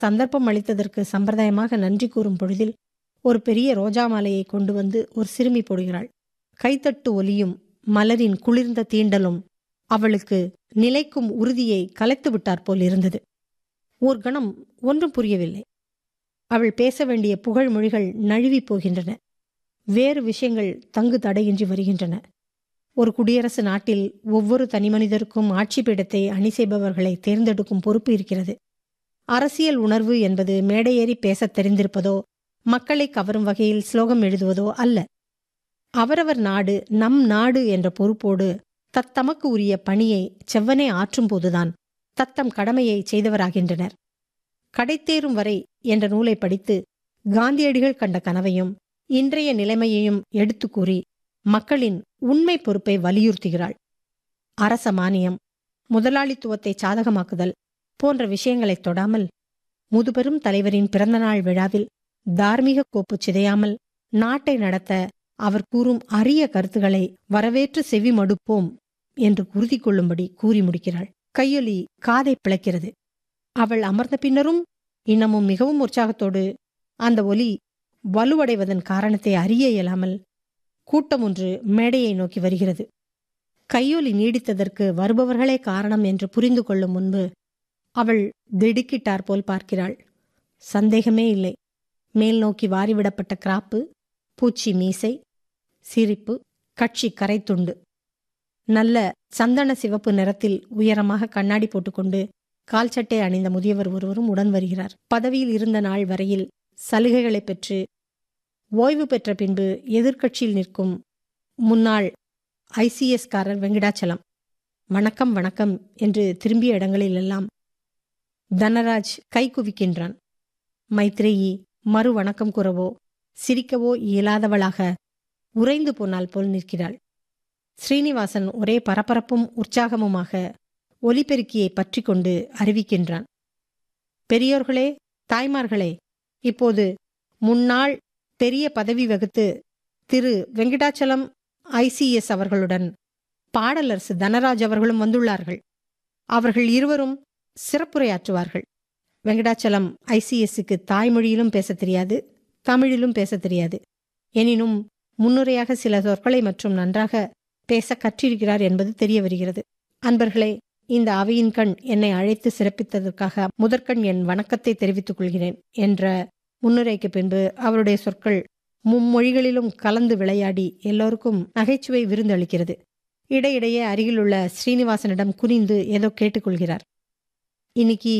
சந்தர்ப்பம் அளித்ததற்கு சம்பிரதாயமாக நன்றி கூறும் பொழுதில் ஒரு பெரிய ரோஜா மாலையை கொண்டு வந்து ஒரு சிறுமி போடுகிறாள் கைத்தட்டு ஒலியும் மலரின் குளிர்ந்த தீண்டலும் அவளுக்கு நிலைக்கும் உறுதியை கலைத்து விட்டாற் போல் இருந்தது ஓர் கணம் ஒன்றும் புரியவில்லை அவள் பேச வேண்டிய புகழ் மொழிகள் நழுவிப் போகின்றன வேறு விஷயங்கள் தங்கு தடையின்றி வருகின்றன ஒரு குடியரசு நாட்டில் ஒவ்வொரு தனிமனிதருக்கும் ஆட்சி பீடத்தை அணி செய்பவர்களை தேர்ந்தெடுக்கும் பொறுப்பு இருக்கிறது அரசியல் உணர்வு என்பது மேடையேறி பேசத் தெரிந்திருப்பதோ மக்களை கவரும் வகையில் ஸ்லோகம் எழுதுவதோ அல்ல அவரவர் நாடு நம் நாடு என்ற பொறுப்போடு தத்தமக்கு உரிய பணியை செவ்வனே ஆற்றும்போதுதான் தத்தம் கடமையை செய்தவராகின்றனர் கடைத்தேறும் வரை என்ற நூலை படித்து காந்தியடிகள் கண்ட கனவையும் இன்றைய நிலைமையையும் எடுத்து கூறி மக்களின் உண்மை பொறுப்பை வலியுறுத்துகிறாள் அரச மானியம் முதலாளித்துவத்தை சாதகமாக்குதல் போன்ற விஷயங்களைத் தொடாமல் முதுபெரும் தலைவரின் பிறந்தநாள் விழாவில் தார்மீக கோப்பு சிதையாமல் நாட்டை நடத்த அவர் கூறும் அரிய கருத்துக்களை வரவேற்று செவி மடுப்போம் என்று உறுதி கொள்ளும்படி கூறி முடிக்கிறாள் கையொலி காதை பிளக்கிறது அவள் அமர்ந்த பின்னரும் இன்னமும் மிகவும் உற்சாகத்தோடு அந்த ஒலி வலுவடைவதன் காரணத்தை அறிய இயலாமல் கூட்டம் ஒன்று மேடையை நோக்கி வருகிறது கையொலி நீடித்ததற்கு வருபவர்களே காரணம் என்று புரிந்து கொள்ளும் முன்பு அவள் திடுக்கிட்டார் போல் பார்க்கிறாள் சந்தேகமே இல்லை மேல் நோக்கி வாரிவிடப்பட்ட கிராப்பு பூச்சி மீசை சிரிப்பு கட்சி கரைத்துண்டு நல்ல சந்தன சிவப்பு நிறத்தில் உயரமாக கண்ணாடி போட்டுக்கொண்டு கால் சட்டை அணிந்த முதியவர் ஒருவரும் உடன் வருகிறார் பதவியில் இருந்த நாள் வரையில் சலுகைகளை பெற்று ஓய்வு பெற்ற பின்பு எதிர்க்கட்சியில் நிற்கும் முன்னாள் ஐசிஎஸ்காரர் வெங்கடாச்சலம் வணக்கம் வணக்கம் என்று திரும்பிய இடங்களிலெல்லாம் தனராஜ் கை குவிக்கின்றான் மைத்ரேயி மறு வணக்கம் கூறவோ சிரிக்கவோ இயலாதவளாக உறைந்து போனால் போல் நிற்கிறாள் ஸ்ரீனிவாசன் ஒரே பரபரப்பும் உற்சாகமுமாக ஒலிபெருக்கியை பற்றி கொண்டு அறிவிக்கின்றான் பெரியோர்களே தாய்மார்களே இப்போது முன்னாள் பெரிய பதவி வகுத்து திரு வெங்கடாச்சலம் ஐசிஎஸ் அவர்களுடன் பாடலரசு தனராஜ் அவர்களும் வந்துள்ளார்கள் அவர்கள் இருவரும் சிறப்புரையாற்றுவார்கள் வெங்கடாச்சலம் ஐசிஎஸ்க்கு தாய்மொழியிலும் பேசத் தெரியாது தமிழிலும் பேசத் தெரியாது எனினும் முன்னுரையாக சில சொற்களை மற்றும் நன்றாக பேச கற்றிருக்கிறார் என்பது தெரிய வருகிறது அன்பர்களே இந்த அவையின் கண் என்னை அழைத்து சிறப்பித்ததற்காக முதற்கண் என் வணக்கத்தை தெரிவித்துக் கொள்கிறேன் என்ற முன்னுரைக்கு பின்பு அவருடைய சொற்கள் மும்மொழிகளிலும் கலந்து விளையாடி எல்லோருக்கும் நகைச்சுவை விருந்தளிக்கிறது இடையிடையே அருகிலுள்ள ஸ்ரீனிவாசனிடம் குனிந்து ஏதோ கேட்டுக்கொள்கிறார் இன்னைக்கு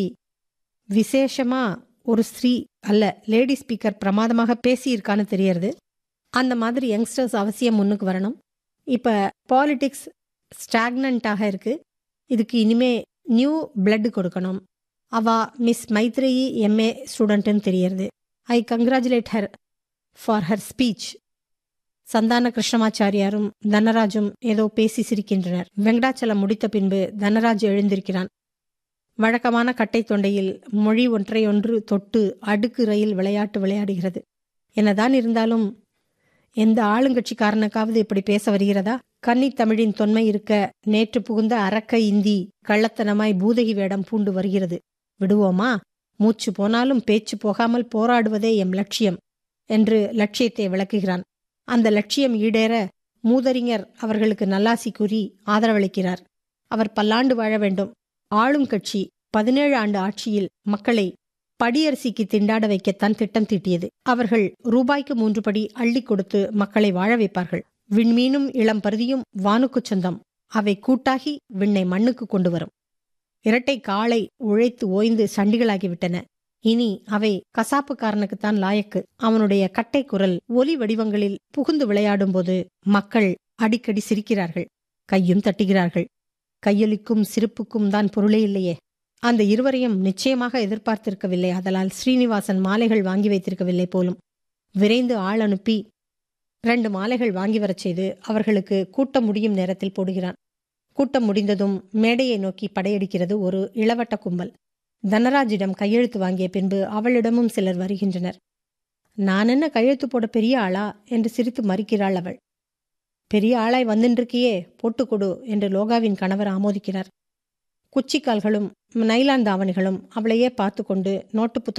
விசேஷமா ஒரு ஸ்ரீ அல்ல லேடி ஸ்பீக்கர் பிரமாதமாக பேசியிருக்கான்னு தெரியறது அந்த மாதிரி யங்ஸ்டர்ஸ் அவசியம் முன்னுக்கு வரணும் இப்போ பாலிடிக்ஸ் ஸ்டாக்னண்ட்டாக இருக்கு இதுக்கு இனிமே நியூ பிளட் கொடுக்கணும் அவ மிஸ் மைத்ரேயி எம்ஏ ஸ்டூடெண்ட்டுன்னு தெரியறது I congratulate her for her speech Santhana கிருஷ்ணமாச்சாரியாரும் தனராஜும் ஏதோ பேசி சிரிக்கின்றனர் வெங்கடாச்சலம் முடித்த பின்பு தனராஜ் எழுந்திருக்கிறான் வழக்கமான கட்டை தொண்டையில் மொழி ஒன்றையொன்று தொட்டு அடுக்கு ரயில் விளையாட்டு விளையாடுகிறது என்னதான் இருந்தாலும் எந்த ஆளுங்கட்சிக்காரனுக்காவது இப்படி பேச வருகிறதா கன்னி தமிழின் தொன்மை இருக்க நேற்று புகுந்த அரக்க இந்தி கள்ளத்தனமாய் பூதகி வேடம் பூண்டு வருகிறது விடுவோமா மூச்சு போனாலும் பேச்சு போகாமல் போராடுவதே எம் லட்சியம் என்று லட்சியத்தை விளக்குகிறான் அந்த லட்சியம் ஈடேற மூதறிஞர் அவர்களுக்கு நல்லாசி கூறி ஆதரவளிக்கிறார் அவர் பல்லாண்டு வாழ வேண்டும் ஆளும் கட்சி பதினேழு ஆண்டு ஆட்சியில் மக்களை படியரிசிக்கு திண்டாட வைக்கத்தான் திட்டம் தீட்டியது அவர்கள் ரூபாய்க்கு மூன்று படி அள்ளி கொடுத்து மக்களை வாழ வைப்பார்கள் விண்மீனும் இளம் பருதியும் வானுக்குச் சொந்தம் அவை கூட்டாகி விண்ணை மண்ணுக்கு கொண்டு வரும் இரட்டை காளை உழைத்து ஓய்ந்து சண்டிகளாகிவிட்டன இனி அவை கசாப்புக்காரனுக்குத்தான் லாயக்கு அவனுடைய கட்டை குரல் ஒலி வடிவங்களில் புகுந்து விளையாடும்போது மக்கள் அடிக்கடி சிரிக்கிறார்கள் கையும் தட்டுகிறார்கள் கையொலிக்கும் சிரிப்புக்கும் தான் பொருளே இல்லையே அந்த இருவரையும் நிச்சயமாக எதிர்பார்த்திருக்கவில்லை அதலால் ஸ்ரீனிவாசன் மாலைகள் வாங்கி வைத்திருக்கவில்லை போலும் விரைந்து ஆள் அனுப்பி ரெண்டு மாலைகள் வாங்கி வரச் செய்து அவர்களுக்கு கூட்டம் முடியும் நேரத்தில் போடுகிறான் கூட்டம் முடிந்ததும் மேடையை நோக்கி படையெடுக்கிறது ஒரு இளவட்ட கும்பல் தனராஜிடம் கையெழுத்து வாங்கிய பின்பு அவளிடமும் சிலர் வருகின்றனர் நான் என்ன கையெழுத்து போட பெரிய ஆளா என்று சிரித்து மறுக்கிறாள் அவள் பெரிய ஆளாய் வந்துன்றிருக்கியே போட்டுக் கொடு என்று லோகாவின் கணவர் ஆமோதிக்கிறார் குச்சிக்கால்களும் நைலான் தாவணிகளும் அவளையே பார்த்து கொண்டு நோட்டு